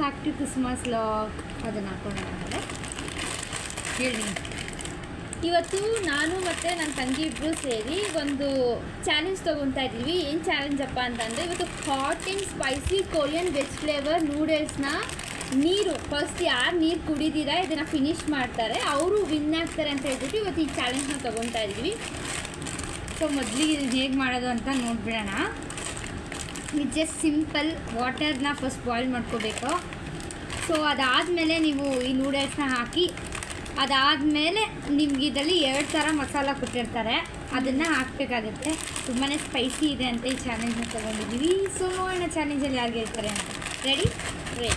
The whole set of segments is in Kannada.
ಬ್ಯಾಕ್ ಟು ಕ್ರಿಸ್ಮಸ್ ಲಾಕ್ ಅದನ್ನು ಹಾಕೊಂಡು ಹೇಳಿ ಇವತ್ತು ನಾನು ಮತ್ತು ನನ್ನ ತಂಗಿ ಇಬ್ಬರು ಸೇರಿ ಒಂದು ಚಾಲೆಂಜ್ ತೊಗೊತಾ ಇದ್ದೀವಿ ಏನು ಚಾಲೆಂಜ್ ಅಪ್ಪ ಅಂತಂದರೆ ಇವತ್ತು hot and spicy Korean veg flavour ನೂಡಲ್ಸ್ನ ನೀರು ಫಸ್ಟ್ ಯಾರು ನೀರು ಕುಡಿದಿರ ಇದನ್ನು ಫಿನಿಶ್ ಮಾಡ್ತಾರೆ ಅವರು ವಿನ್ ಆಗ್ತಾರೆ ಅಂತ ಹೇಳ್ಬಿಟ್ಟು ಇವತ್ತು ಈ ಚಾಲೆಂಜ್ನ ತೊಗೊತಾ ಇದ್ದೀವಿ ಸೊ ಮೊದಲಿಗೆ ಇದು ಹೇಗೆ ಮಾಡೋದು ಅಂತ ನೋಡ್ಬಿಡೋಣ ಇದು ಜಸ್ಟ್ ಸಿಂಪಲ್ ವಾಟರ್ನ ಫಸ್ಟ್ ಬಾಯ್ಲ್ ಮಾಡ್ಕೋಬೇಕು ಸೊ ಅದಾದಮೇಲೆ ನೀವು ಈ ನೂಡಲ್ಸ್ನ ಹಾಕಿ ಅದಾದಮೇಲೆ ನಿಮ್ಗೆ ಇದರಲ್ಲಿ ಎರಡು ಥರ ಮಸಾಲ ಕೊಟ್ಟಿರ್ತಾರೆ ಅದನ್ನು ಹಾಕಬೇಕಾಗುತ್ತೆ ತುಂಬಾ ಸ್ಪೈಸಿ ಇದೆ ಅಂತ ಈ ಚಾಲೆಂಜ್ನ ತೊಗೊಂಡಿದ್ದೀವಿ ಸೊ ನೋಡೋಣ ಚಾಲೆಂಜಲ್ಲಿ ಯಾರು ಗೆಲ್ತಾರೆ ಅಂತ ರೆಡಿ ರೆಡಿ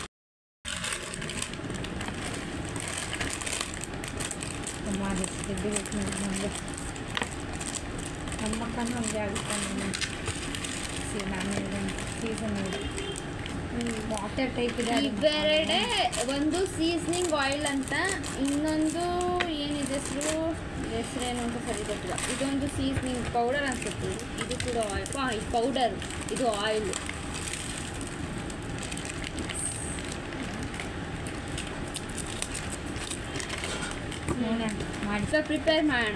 ತುಂಬ ಬೇಕು ನಮಗೆ ನಮ್ಮ ಮಕ್ಕನೂ ಹಂಗೆ ಆಗುತ್ತೆ ಸಿ ನಾನು ಸೀಸನ್ ವಾಟರ್ ಟೈಪ್ ಇದೆ ಅದು ಇವೆರಡೆ ಒಂದು ಸೀಸ್ನಿಂಗ್ ಆಯಿಲ್ ಅಂತ ಇನ್ನೊಂದು ಏನಿದೆ ಹೆಸರು ಹೆಸರೇನು ಅಂತ ಸರಿ ಗೊತ್ತಿಲ್ಲ ಇದೊಂದು ಸೀಸ್ನಿಂಗ್ ಪೌಡರ್ ಅನ್ಸುತ್ತೆ ಇದು. ಇದು ಕೂಡ ಆಯಿಲ್ ಇದು ಪೌಡರ್ ಇದು ಆಯಿಲ್ ನೋಡೋಣ ಮಾಡಿ ಸೊ ಪ್ರಿಪೇರ್ ಮಾಡೋಣ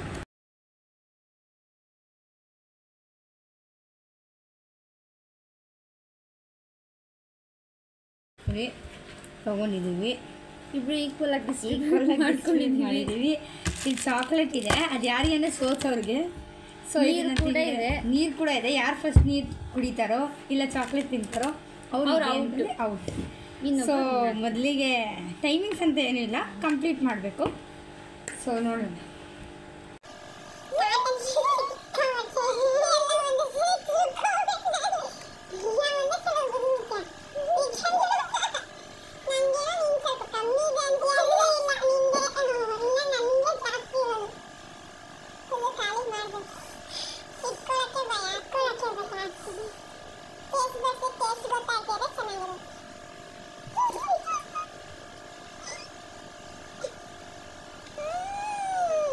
ಸರಿ ತೊಗೊಂಡಿದ್ದೀವಿ ಇಬ್ರು ಈಕ್ವಲ್ ಆಗಿ ಈಕ್ವಲ್ ಡಿಸ್ಟ್ರಿಬ್ಯೂಟ್ ಮಾಡ್ಕೊಂಡಿದ್ದೀವಿ ಮಾಡಿದ್ದೀವಿ ಇಲ್ಲಿ ಚಾಕ್ಲೇಟ್ ಇದೆ ಅದು ಯಾರಿಗೆ ಅಂದರೆ ಸೋತವ್ರಿಗೆ ಸೊ ನೀರು ಕೂಡ ಇದೆ. ನೀರು ಕೂಡ ಇದೆ ಯಾರು ಫಸ್ಟ್ ನೀರು ಕುಡಿತಾರೋ ಇಲ್ಲ ಚಾಕ್ಲೇಟ್ ತಿಂತಾರೋ ಅವ್ರು ಅವ್ರು out. ಔಟ್ ಇನ್ನೊಬ್ಬ ಸೊ winner. ಮೊದಲಿಗೆ ಟೈಮಿಂಗ್ಸ್ ಅಂತ ಏನೂ ಇಲ್ಲ ಕಂಪ್ಲೀಟ್ ಮಾಡಬೇಕು ಸೊ ನೋಡೋಣ ಚೆನ್ನಾಗಿರುತ್ತೆ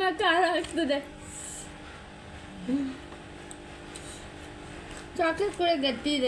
ತುಂಬ ಖಾರ ಆಗ್ತದೆ ಚಾಕ್ಲೇಟ್ ಕೂಡ ಗಟ್ಟಿ ಇದೆ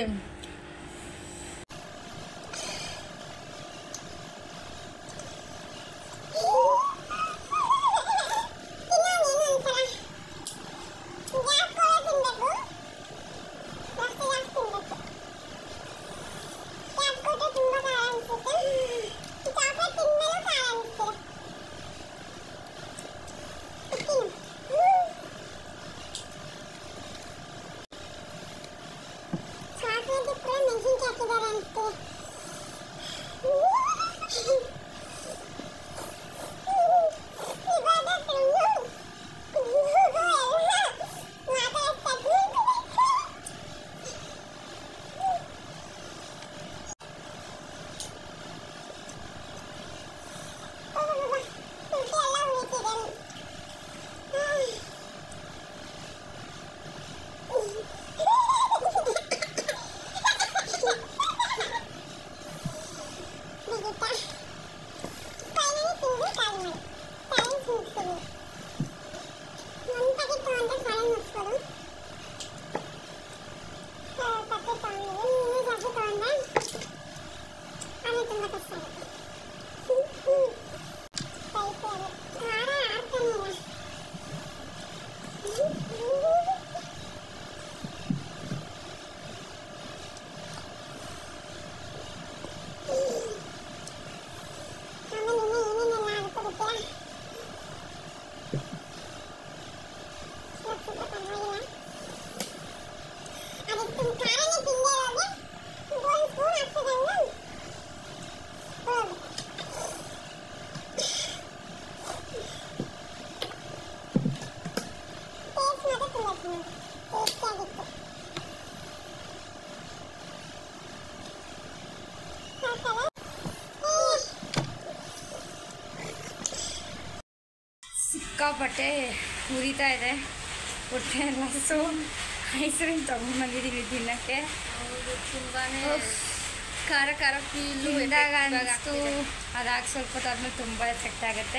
ಸಿಕ್ಕಾಪಟ್ಟೆ ಉರಿತಾ ಇದೆ ಹೊಟ್ಟೆ ಎಲ್ಲ ಸೊ ಐಸ್ ಕ್ರೀಮ್ ತೊಗೊಂಡ್ಬಂದಿದ್ದೀವಿ ತಿನ್ನಕ್ಕೆ ಹೌದು ತುಂಬಾ ಉಫ್. ಖಾರ ಖಾರ ಫೀಲು ತಿಂದಾಗ ಅನಿಸ್ತು ಅದಾಗಿ ಸ್ವಲ್ಪ ಹೊತ್ತಾದ್ಮೇಲೆ ತುಂಬ ಎಫೆಕ್ಟ್ ಆಗುತ್ತೆ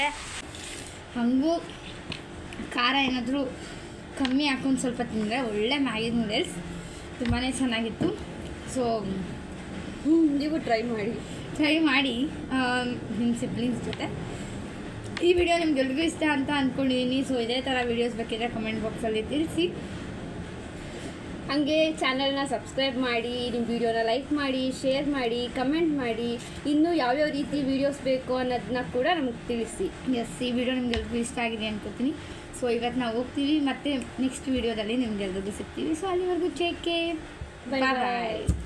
ಹಾಗೂ ಖಾರ ಏನಾದರೂ ಕಮ್ಮಿ ಹಾಕೊಂಡು ಸ್ವಲ್ಪ ತಿಂದರೆ ಒಳ್ಳೆ ಮ್ಯಾಗಿ ನೂಡಲ್ಸ್ ತುಂಬಾ ಚೆನ್ನಾಗಿತ್ತು ಸೊ ನೀವು ಟ್ರೈ ಮಾಡಿ ಟ್ರೈ ಮಾಡಿ ನಿಮ್ಮ ಸಿಬ್ಲಿಂಗ್ಸ್ ಜೊತೆ ಈ ವಿಡಿಯೋ ನಿಮ್ಗೆಲ್ರಿಗೂ ಇಷ್ಟ ಅಂತ ಅಂದ್ಕೊಂಡಿದ್ದೀನಿ ಸೊ ಇದೇ ಥರ ವೀಡಿಯೋಸ್ ಬೇಕಿದ್ರೆ ಕಮೆಂಟ್ ಬಾಕ್ಸಲ್ಲಿ ತಿಳಿಸಿ ಹಾಗೆ ಚಾನಲ್ನ ಸಬ್ಸ್ಕ್ರೈಬ್ ಮಾಡಿ ನಿಮ್ಮ ವಿಡಿಯೋನ ಲೈಕ್ ಮಾಡಿ ಶೇರ್ ಮಾಡಿ ಕಮೆಂಟ್ ಮಾಡಿ ಇನ್ನೂ ಯಾವ್ಯಾವ ರೀತಿ ವೀಡಿಯೋಸ್ ಬೇಕು ಅನ್ನೋದನ್ನ ಕೂಡ ನಮ್ಗೆ ತಿಳಿಸಿ ಎಸ್ ಈ ವಿಡಿಯೋ ನಿಮ್ಗೆಲ್ರಿಗೂ ಇಷ್ಟ ಆಗಿದೆ ಅನ್ಕೋತೀನಿ ಸೊ ಇವತ್ತು ನಾವು ಹೋಗ್ತೀವಿ ಮತ್ತೆ ನೆಕ್ಸ್ಟ್ ವಿಡಿಯೋದಲ್ಲಿ ನಿಮ್ಗೆಲ್ರಿಗೂ ಸಿಗ್ತೀವಿ ಸೊ ಅಲ್ಲಿವರೆಗೂ take care Bye bye bye. ಬಾಯ್